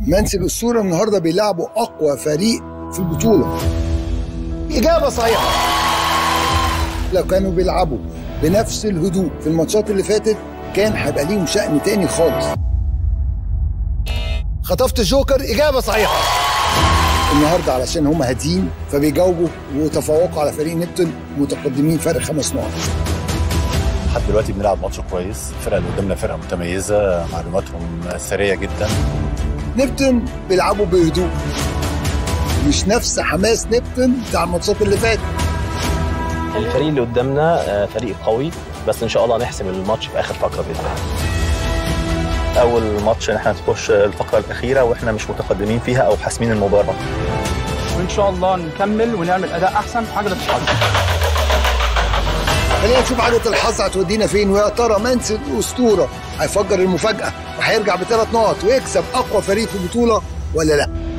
منسي الاسطوره النهارده بيلعبوا اقوى فريق في البطوله اجابه صحيحه لو كانوا بيلعبوا بنفس الهدوء في الماتشات اللي فاتت كان هيبقى ليهم شأن تاني خالص خطفت الجوكر اجابه صحيحه النهارده علشان هم هاديين فبيجاوبوا وتفوقوا على فريق نبتون متقدمين فرق خمس نقط لحد دلوقتي بنلعب ماتش كويس الفرقه اللي قدامنا فرقه متميزه معلوماتهم سريه جدا نبتون بيلعبوا بهدوء مش نفس حماس نبتون بتاع الماتشات اللي فاتت الفريق اللي قدامنا آه، فريق قوي بس ان شاء الله نحسم الماتش في اخر فقره باذن الله اول ماتش ان احنا تخش الفقره الاخيره واحنا مش متقدمين فيها او حاسمين المباراه وان شاء الله نكمل ونعمل اداء احسن في عجله الحظ خلينا نشوف عادة الحظ هتودينا فين ويا ترى منسي الاسطوره هيفجر المفاجاه وهيرجع بثلاث نقط ويكسب اقوى فريق في البطوله ولا لا